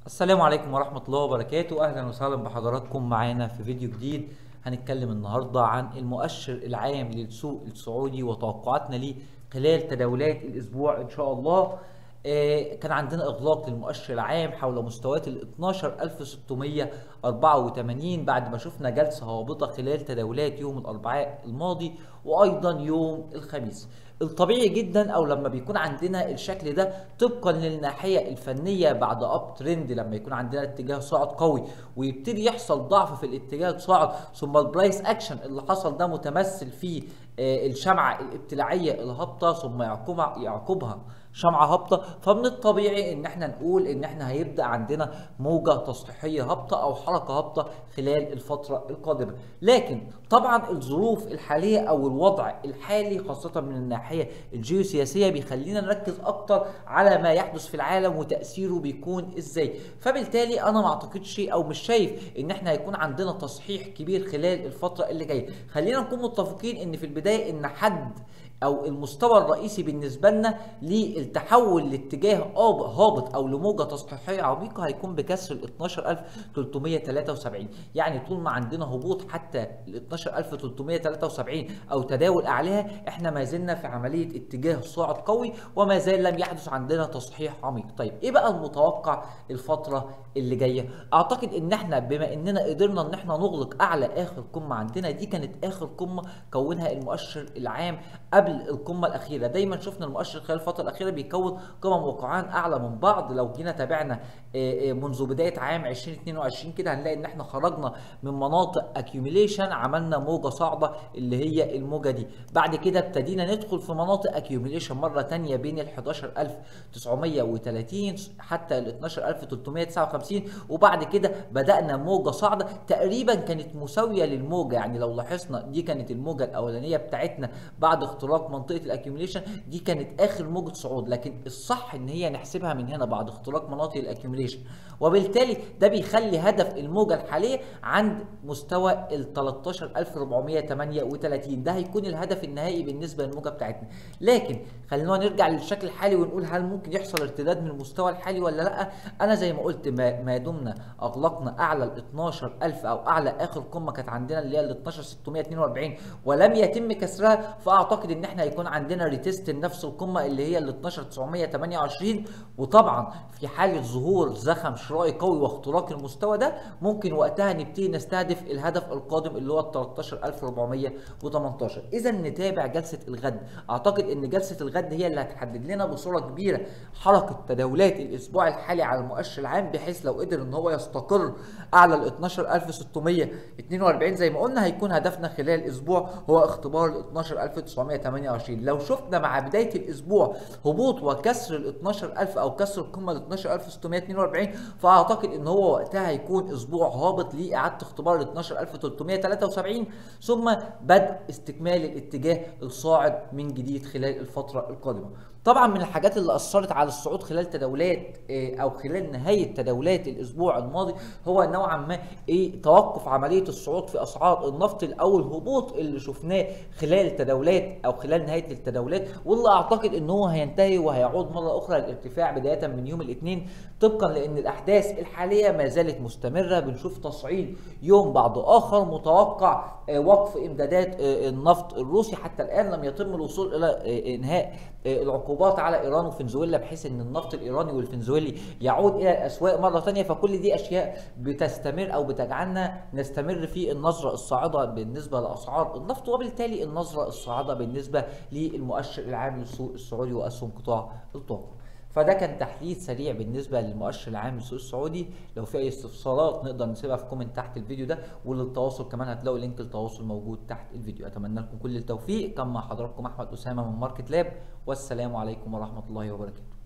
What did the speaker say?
السلام عليكم ورحمة الله وبركاته أهلا وسهلا بحضراتكم معانا في فيديو جديد هنتكلم النهاردة عن المؤشر العام للسوق السعودي وتوقعاتنا ليه خلال تداولات الأسبوع إن شاء الله آه، كان عندنا إغلاق للمؤشر العام حول مستويات ال 12684 بعد ما شفنا جلسة هابطة خلال تداولات يوم الأربعاء الماضي وأيضا يوم الخميس الطبيعي جدا او لما بيكون عندنا الشكل ده طبقا للناحيه الفنيه بعد اب ترند لما يكون عندنا اتجاه صاعد قوي ويبتدي يحصل ضعف في الاتجاه الصاعد ثم البرايس اكشن اللي حصل ده متمثل في آه، الشمعه الابتلاعيه الهابطه ثم يعقبها يعقبها شمعة هابطة فمن الطبيعي ان احنا نقول ان احنا هيبدأ عندنا موجة تصحيحية هابطة او حركة هابطة خلال الفترة القادمة لكن طبعا الظروف الحالية او الوضع الحالي خاصة من الناحية الجيوسياسية بيخلينا نركز اكتر على ما يحدث في العالم وتأثيره بيكون ازاي فبالتالي انا ما اعتقدش او مش شايف ان احنا هيكون عندنا تصحيح كبير خلال الفترة اللي جاية خلينا نكون متفقين ان في البداية ان حد او المستوى الرئيسي بالنسبه لنا للتحول لاتجاه آب- هابط او لموجه تصحيحيه عميقه هيكون بكسر ال 12373 يعني طول ما عندنا هبوط حتى ال 12373 او تداول اعلاها احنا ما زلنا في عمليه اتجاه صاعد قوي وما زال لم يحدث عندنا تصحيح عميق طيب ايه بقى المتوقع الفتره اللي جايه اعتقد ان احنا بما اننا قدرنا ان احنا نغلق اعلى اخر قمه عندنا دي كانت اخر قمه كونها المؤشر العام قبل القمه الاخيره دايما شفنا المؤشر خلال الفتره الاخيره بيكون قمم وقعان اعلى من بعض لو جينا تابعنا آه، آه، منذ بدايه عام 2022 كده هنلاقي ان احنا خرجنا من مناطق اكيوميليشن عملنا موجه صاعده اللي هي الموجه دي بعد كده ابتدينا ندخل في مناطق اكيوميليشن مره تانية بين ال 11930 حتى ال 12359 وبعد كده بدانا موجه صاعده تقريبا كانت مساويه للموجه يعني لو لاحظنا دي كانت الموجه الاولانيه بتاعتنا بعد اختراق منطقه الاكيوميليشن دي كانت اخر موجه صعود لكن الصح ان هي نحسبها من هنا بعد اختراق مناطق الاكيوميليشن وبالتالي ده بيخلي هدف الموجه الحاليه عند مستوى ال 13438 ده هيكون الهدف النهائي بالنسبه للموجه بتاعتنا لكن خلينا نرجع للشكل الحالي ونقول هل ممكن يحصل ارتداد من المستوى الحالي ولا لا انا زي ما قلت ما, ما دمنا اغلقنا اعلى ال 12000 او اعلى اخر قمه كانت عندنا اللي هي ال 12642 ولم يتم كسرها فاعتقد ان احنا هيكون عندنا ريتيست لنفس القمه اللي هي ال 12928 وطبعا في حاله ظهور زخم شرائي قوي واختراق المستوى ده ممكن وقتها نبتدي نستهدف الهدف القادم اللي هو ال 13418 اذا نتابع جلسه الغد اعتقد ان جلسه الغد هي اللي هتحدد لنا بصوره كبيره حركه تداولات الاسبوع الحالي على المؤشر العام بحيث لو قدر ان هو يستقر اعلى ال 12642 زي ما قلنا هيكون هدفنا خلال الاسبوع هو اختبار ال 12928 لو شفنا مع بدايه الاسبوع هبوط وكسر ال 12000 او كسر القمه ال 12642 فاعتقد ان هو وقتها هيكون اسبوع هابط لاعاده اختبار ال 12373 ثم بدء استكمال الاتجاه الصاعد من جديد خلال الفتره القادمه طبعا من الحاجات اللي اثرت على الصعود خلال تداولات آه، او خلال نهايه تداولات الاسبوع الماضي هو نوعا ما ايه توقف عمليه الصعود في اسعار النفط او الهبوط اللي شفناه خلال تداولات او خلال نهايه التداولات واللي اعتقد ان هو هينتهي وهيعود مره اخرى للارتفاع بدايه من يوم الاثنين طبقا لان الاحداث الحاليه ما زالت مستمره بنشوف تصعيد يوم بعد اخر متوقع آه، وقف امدادات آه، النفط الروسي حتى الان لم يتم الوصول الى آه، انهاء آه، العقوبات على ايران وفنزويلا بحيث ان النفط الايراني والفنزويلي يعود الى الاسواق مره ثانيه فكل دي اشياء بتستمر او بتجعلنا نستمر في النظره الصاعده بالنسبه لاسعار النفط وبالتالي النظره الصاعده بالنسبه للمؤشر العام للسوق السعودي واسهم قطاع الطاقه فده كان تحليل سريع بالنسبه للمؤشر العام للسوق السعودي لو في اي استفسارات نقدر نسيبها في كومنت تحت الفيديو ده وللتواصل كمان هتلاقوا لينك التواصل موجود تحت الفيديو اتمنى لكم كل التوفيق كان مع حضراتكم احمد اسامه من ماركت لاب والسلام عليكم ورحمه الله وبركاته